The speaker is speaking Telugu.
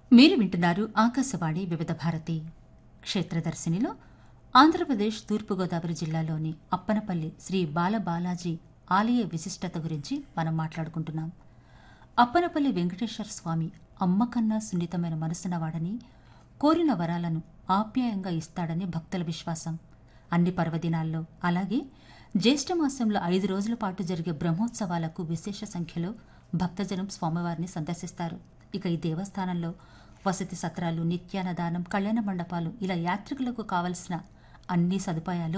మీరు వింటున్నారు ఆకాశవాణి వివిధ భారతి క్షేత్రదర్శినిలో ఆంధ్రప్రదేశ్ తూర్పుగోదావరి జిల్లాలోని అప్పనపల్లి శ్రీ బాలబాలాజీ ఆలయ విశిష్టత గురించి మనం మాట్లాడుకుంటున్నాం అప్పనపల్లి వెంకటేశ్వర స్వామి అమ్మకన్నా సున్నితమైన మనసున్నవాడని కోరిన వరాలను ఆప్యాయంగా ఇస్తాడని భక్తుల విశ్వాసం అన్ని పర్వదినాల్లో అలాగే జ్యేష్ఠమాసంలో ఐదు రోజుల పాటు జరిగే బ్రహ్మోత్సవాలకు విశేష సంఖ్యలో భక్తజనం స్వామివారిని సందర్శిస్తారు ఇక ఈ దేవస్థానంలో వసతి సత్రాలు నిత్యాన్నదానం కళ్యాణ మండపాలు ఇలా యాత్రికులకు కావలసిన అన్ని సదుపాయాలు